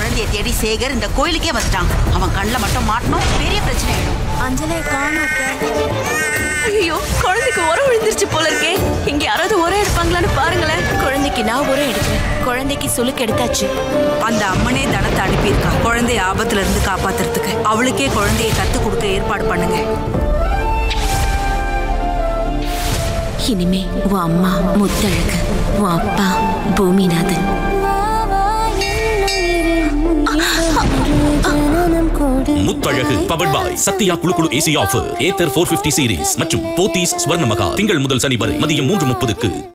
குழந்தைய தேடி சேகர் இந்த கோயிலுக்கே வந்துட்டான் அவன் கண்ணில் மட்டும் மாட்டணும் பெரிய பிரச்சனை ஆயிடும் அஞ்சலியை காணும் ஐயோ குழந்தைக்கு உரம் விழுந்துருச்சு போல இருக்கே இங்க யாராவது உரம் எடுப்பாங்களான்னு பாருங்களேன் குழந்தைக்கு நான் உரம் எடுக்கிறேன் குழந்தைக்கு சுளுக்கு எடுத்தாச்சு அந்த அம்மனே தனத்தை அனுப்பியிருக்கா குழந்தைய ஆபத்துல இருந்து காப்பாத்துறதுக்கு அவளுக்கே குழந்தையை கத்து கொடுக்க ஏற்பாடு பண்ணுங்க இனிமே உன் அம்மா முத்தழகு உன் அப்பா பூமிநாதன் முத்தழகு பவர்ட் பாய் சத்யா குழு குழு AC offer Ather four fifty series மற்றும் போத்தீஸ் ஸ்வர்ணமகா திங்கள் முதல் சனி வரை மதியம் மூன்று முப்பதுக்கு